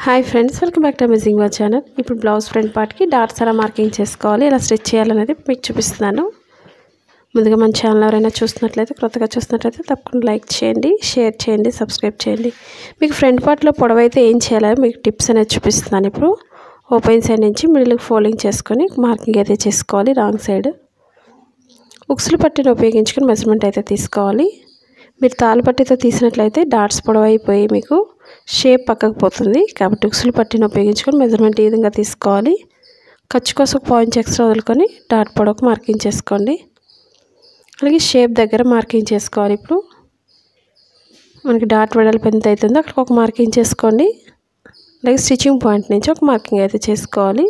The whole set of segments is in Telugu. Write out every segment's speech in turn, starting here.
hi friends welcome back to amazing వా ఛానల్ ఇప్పుడు బ్లౌజ్ ఫ్రంట్ పార్ట్కి డాట్స్ ఎలా మార్కింగ్ చేసుకోవాలి ఎలా స్టిచ్ చేయాలనేది మీకు చూపిస్తున్నాను ముందుగా మన ఛానల్ ఎవరైనా చూస్తున్నట్లయితే కొత్తగా చూస్తున్నట్లయితే తప్పకుండా లైక్ చేయండి షేర్ చేయండి సబ్స్క్రైబ్ చేయండి మీకు ఫ్రంట్ పార్ట్లో పొడవైతే ఏం చేయాలో మీకు టిప్స్ అనేది చూపిస్తున్నాను ఇప్పుడు ఓపెన్ సైడ్ నుంచి మిడిల్కి ఫోల్డింగ్ చేసుకొని మార్కింగ్ అయితే చేసుకోవాలి రాంగ్ సైడ్ ఉక్సులు పట్టిని ఉపయోగించుకొని మెజర్మెంట్ అయితే తీసుకోవాలి మీరు తాళ్ళు పట్టితో తీసినట్లయితే డాట్స్ పొడవైపోయి మీకు షేప్ పక్కకు పోతుంది కాబట్టి ఉక్సులు పట్టిని ఉపయోగించుకొని మెజర్మెంట్ ఈ విధంగా తీసుకోవాలి ఖర్చు కోసం పాయింట్స్ ఎక్స్ట్రా వదులుకొని డాట్ పొడవకు మార్కింగ్ చేసుకోండి అలాగే షేప్ దగ్గర మార్కింగ్ చేసుకోవాలి ఇప్పుడు మనకి డాట్ వెడల్పు ఎంత అవుతుందో అక్కడికి ఒక మార్కింగ్ చేసుకోండి అలాగే స్టిచ్చింగ్ పాయింట్ నుంచి ఒక మార్కింగ్ అయితే చేసుకోవాలి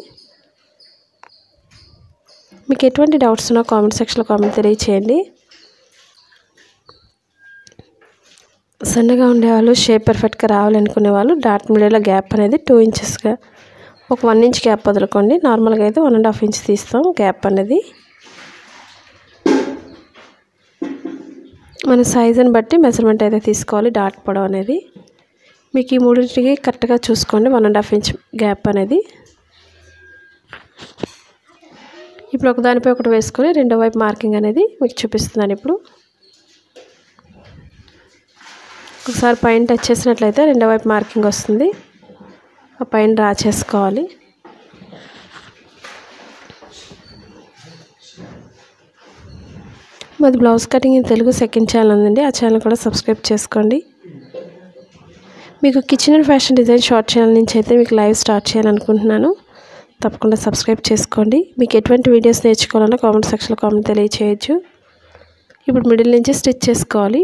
మీకు ఎటువంటి డౌట్స్ ఉన్నా కామెంట్ సెక్షన్లో కామెంట్ తెలియచేయండి సన్నగా ఉండేవాళ్ళు షేప్ పర్ఫెక్ట్గా రావాలనుకునే వాళ్ళు డాట్ మిడిల్లో గ్యాప్ అనేది టూ ఇంచెస్గా ఒక వన్ ఇంచ్ గ్యాప్ వదులుకోండి నార్మల్గా అయితే వన్ అండ్ హాఫ్ ఇంచ్ తీస్తాం గ్యాప్ అనేది మన సైజుని బట్టి మెజర్మెంట్ అయితే తీసుకోవాలి డాట్ పొడవు అనేది మీకు ఈ మూడింటికి కరెక్ట్గా చూసుకోండి one and half inch gap అనేది ఇప్పుడు ఒకదానిపై ఒకటి వేసుకొని రెండో వైపు మార్కింగ్ అనేది మీకు చూపిస్తున్నాను ఇప్పుడు ఒకసారి పైన టచ్ చేసినట్లయితే రెండో వైపు మార్కింగ్ వస్తుంది ఆ పైన డ్రా చేసుకోవాలి మాది blouse cutting in Telugu second channel ఉందండి ఆ ఛానల్ కూడా సబ్స్క్రైబ్ చేసుకోండి మీకు kitchen and fashion design short channel నుంచి అయితే మీకు లైవ్ స్టార్ట్ చేయాలనుకుంటున్నాను తప్పకుండా సబ్స్క్రైబ్ చేసుకోండి మీకు ఎటువంటి వీడియోస్ నేర్చుకోవాలన్నా కామెంట్ సెక్షన్లో కామెంట్ తెలియచేయచ్చు ఇప్పుడు మిడిల్ నుంచి స్టిచ్ చేసుకోవాలి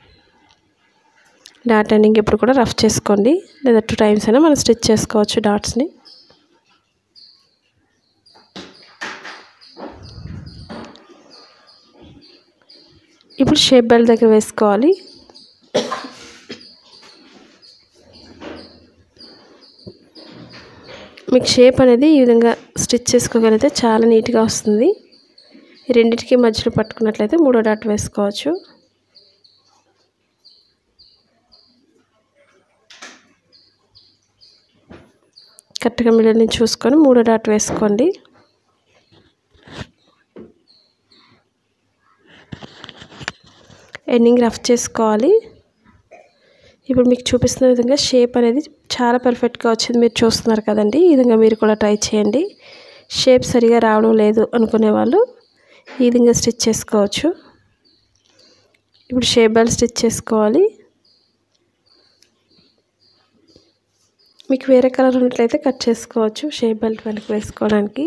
డాట్ ఎండింగ్ ఇప్పుడు కూడా రఫ్ చేసుకోండి లేదా టూ టైమ్స్ అయినా మనం స్టిచ్ చేసుకోవచ్చు డాట్స్ని ఇప్పుడు షేప్ బెల్ట్ దగ్గర వేసుకోవాలి మీకు షేప్ అనేది ఈ విధంగా స్టిచ్ చేసుకోగలిగితే చాలా నీట్గా వస్తుంది ఈ రెండింటికి మధ్యలో పట్టుకున్నట్లయితే మూడో డాట్ వేసుకోవచ్చు కరెక్ట్గా మిడిల్ నుంచి చూసుకొని మూడో డాట్ వేసుకోండి ఎండింగ్ రఫ్ చేసుకోవాలి ఇప్పుడు మీకు చూపిస్తున్న విధంగా షేప్ అనేది చాలా పర్ఫెక్ట్గా వచ్చింది మీరు చూస్తున్నారు కదండి ఈ విధంగా మీరు కూడా ట్రై చేయండి షేప్ సరిగా రావడం లేదు అనుకునే వాళ్ళు ఈ విధంగా స్టిచ్ చేసుకోవచ్చు ఇప్పుడు షేప్ బెల్ట్ స్టిచ్ చేసుకోవాలి మీకు వేరే కలర్ ఉన్నట్లయితే కట్ చేసుకోవచ్చు షేప్ బెల్ట్ వెనక్కి వేసుకోవడానికి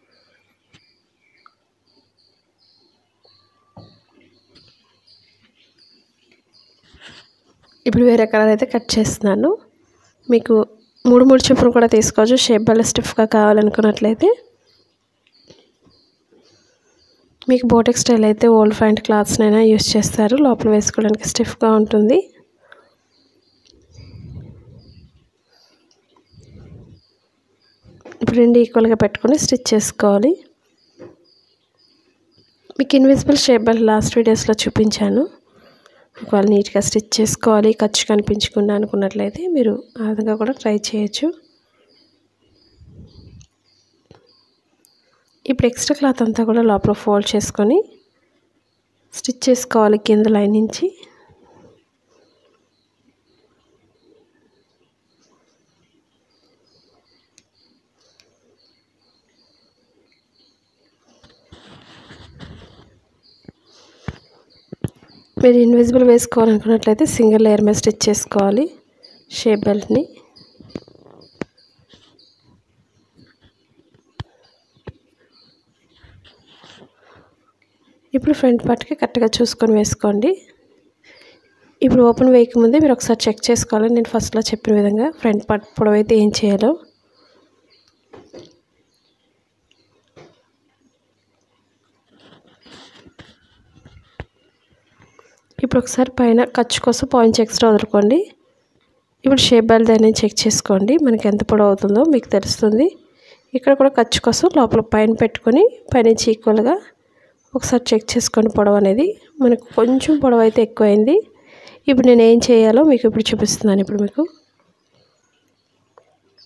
ఇప్పుడు వేరే కలర్ అయితే కట్ చేస్తున్నాను మీకు మూడు మూడు చెప్పులు కూడా తీసుకోవచ్చు షేప్ బెల్ట్ స్టిఫ్గా కావాలనుకున్నట్లయితే మీకు బోటెక్ స్టైల్ అయితే ఓల్డ్ ఫ్యాంట్ క్లాత్స్నైనా యూస్ చేస్తారు లోపల వేసుకోవడానికి స్టిఫ్గా ఉంటుంది ఇప్పుడు రెండు ఈక్వల్గా పెట్టుకొని స్టిచ్ చేసుకోవాలి మీకు ఇన్విజిబుల్ షేప్ బెల్ట్ లాస్ట్ వీడియోస్లో చూపించాను ఒకవేళ నీట్గా స్టిచ్ చేసుకోవాలి ఖర్చు కనిపించకుండా అనుకున్నట్లయితే మీరు ఆ విధంగా కూడా ట్రై చేయొచ్చు ఇప్పుడు ఎక్స్ట్రా క్లాత్ అంతా కూడా లోపల ఫోల్డ్ చేసుకొని స్టిచ్ చేసుకోవాలి కింద లైన్ నుంచి మీరు ఇన్విజిబుల్ వేసుకోవాలనుకున్నట్లయితే సింగిల్ లేయర్ మీద స్టిచ్ చేసుకోవాలి షేప్ బెల్ట్ని ఇప్పుడు ఫ్రంట్ పార్ట్కి కరెక్ట్గా చూసుకొని వేసుకోండి ఇప్పుడు ఓపెన్ వేయకముందే మీరు ఒకసారి చెక్ చేసుకోవాలి నేను ఫస్ట్లో చెప్పిన విధంగా ఫ్రంట్ పార్ట్ పొడవైతే ఏం చేయాలో ఇప్పుడు ఒకసారి పైన ఖర్చు కోసం పాయింట్స్ ఎక్స్ట్రా వదులుకోండి ఇప్పుడు షేప్ బెల్ట్ దాన్ని చెక్ చేసుకోండి మనకి ఎంత పొడవు అవుతుందో మీకు తెలుస్తుంది ఇక్కడ కూడా ఖర్చు కోసం లోపల పైన పెట్టుకొని పైనుంచి ఈక్వల్గా ఒకసారి చెక్ చేసుకోండి పొడవు అనేది మనకు కొంచెం పొడవు అయితే ఎక్కువైంది ఇప్పుడు నేను ఏం చేయాలో మీకు ఇప్పుడు చూపిస్తున్నాను ఇప్పుడు మీకు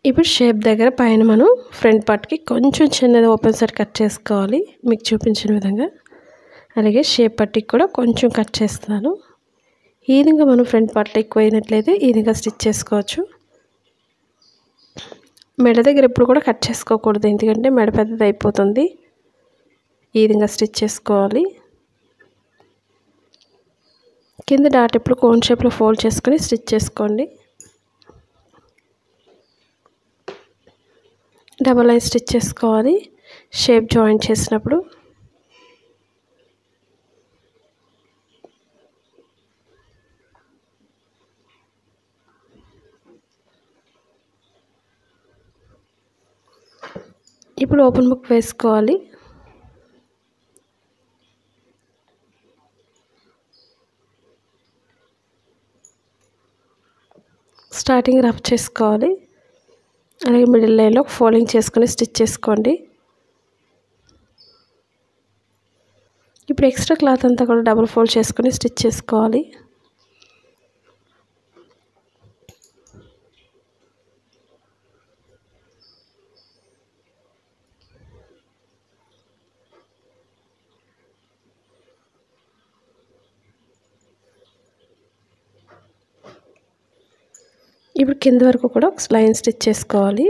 ఇప్పుడు షేప్ దగ్గర పైన మనం ఫ్రంట్ పార్ట్కి కొంచెం చిన్నది ఓపెన్ సైడ్ కట్ చేసుకోవాలి మీకు చూపించిన విధంగా అలాగే షేప్ పట్టికి కూడా కొంచెం కట్ చేస్తున్నాను ఈ విధంగా మనం ఫ్రంట్ పార్ట్లో ఎక్కువ అయినట్లయితే ఈ విధంగా స్టిచ్ చేసుకోవచ్చు మెడ దగ్గర ఎప్పుడు కూడా కట్ చేసుకోకూడదు ఎందుకంటే మెడ పెద్దది అయిపోతుంది ఈ విధంగా స్టిచ్ చేసుకోవాలి కింద డాట్ ఎప్పుడు కోన్ షేప్లో ఫోల్డ్ చేసుకొని స్టిచ్ చేసుకోండి డబల్ లైన్ స్టిచ్ చేసుకోవాలి షేప్ జాయింట్ చేసినప్పుడు ఇప్పుడు ఓపెన్ బుక్ వేసుకోవాలి స్టార్టింగ్ రఫ్ చేసుకోవాలి అలాగే మిడిల్ లైన్లో ఫోల్డింగ్ చేసుకొని స్టిచ్ చేసుకోండి ఇప్పుడు ఎక్స్ట్రా క్లాత్ అంతా కూడా డబుల్ ఫోల్డ్ చేసుకొని స్టిచ్ చేసుకోవాలి ఇప్పుడు కింద వరకు కూడా ఒక లైన్ స్టిచ్ చేసుకోవాలి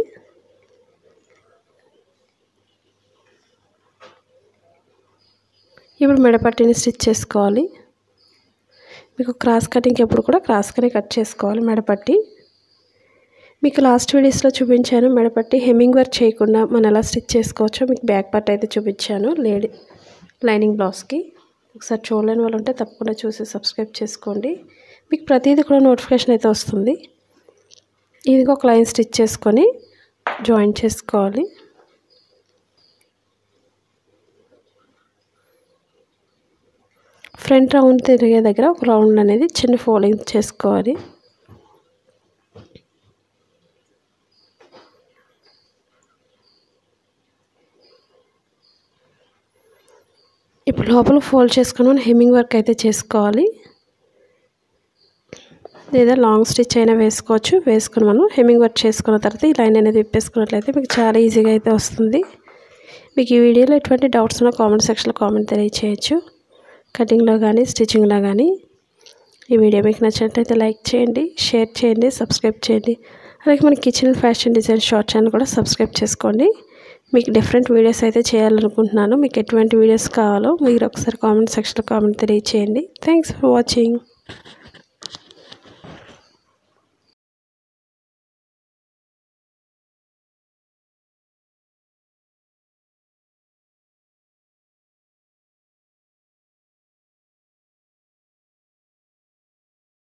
ఇప్పుడు మెడపట్టిని స్టిచ్ చేసుకోవాలి మీకు క్రాస్ కటింగ్ ఎప్పుడు కూడా క్రాస్గానే కట్ చేసుకోవాలి మెడపట్టి మీకు లాస్ట్ వీడియోస్లో చూపించాను మెడపట్టి హెమ్మింగ్ వర్క్ చేయకుండా మనం ఎలా స్టిచ్ చేసుకోవచ్చో మీకు బ్యాక్ పార్ట్ అయితే చూపించాను లేడీ లైనింగ్ బ్లౌజ్కి ఒకసారి చూడలేని వాళ్ళు ఉంటే తప్పకుండా చూసి సబ్స్క్రైబ్ చేసుకోండి మీకు ప్రతిదీ కూడా నోటిఫికేషన్ అయితే వస్తుంది ఇది ఒక లైన్ స్టిచ్ చేసుకొని జాయిన్ చేసుకోవాలి ఫ్రంట్ రౌండ్ తిరిగే దగ్గర ఒక రౌండ్ అనేది చిన్న ఫోల్డింగ్ చేసుకోవాలి ఇప్పుడు లోపల ఫోల్డ్ చేసుకుని మనం హెమ్మింగ్ వర్క్ అయితే చేసుకోవాలి లేదా లాంగ్ స్టిచ్ అయినా వేసుకోవచ్చు వేసుకుని మనం హెమ్మింగ్ వర్క్ చేసుకున్న తర్వాత ఈ లైన్ అనేది విప్పేసుకున్నట్లయితే మీకు చాలా ఈజీగా అయితే వస్తుంది మీకు ఈ వీడియోలో ఎటువంటి డౌట్స్ ఉన్నా కామెంట్ సెక్షన్లో కామెంట్ తెలియచేయచ్చు కటింగ్లో కానీ స్టిచ్చింగ్లో కానీ ఈ వీడియో మీకు నచ్చినట్లయితే లైక్ చేయండి షేర్ చేయండి సబ్స్క్రైబ్ చేయండి అలాగే మన kitchen fashion design short channel కూడా సబ్స్క్రైబ్ చేసుకోండి మీకు డిఫరెంట్ వీడియోస్ అయితే చేయాలనుకుంటున్నాను మీకు ఎటువంటి వీడియోస్ కావాలో మీరు ఒకసారి కామెంట్ సెక్షన్లో కామెంట్ తెలియచేయండి థ్యాంక్స్ ఫర్ వాచింగ్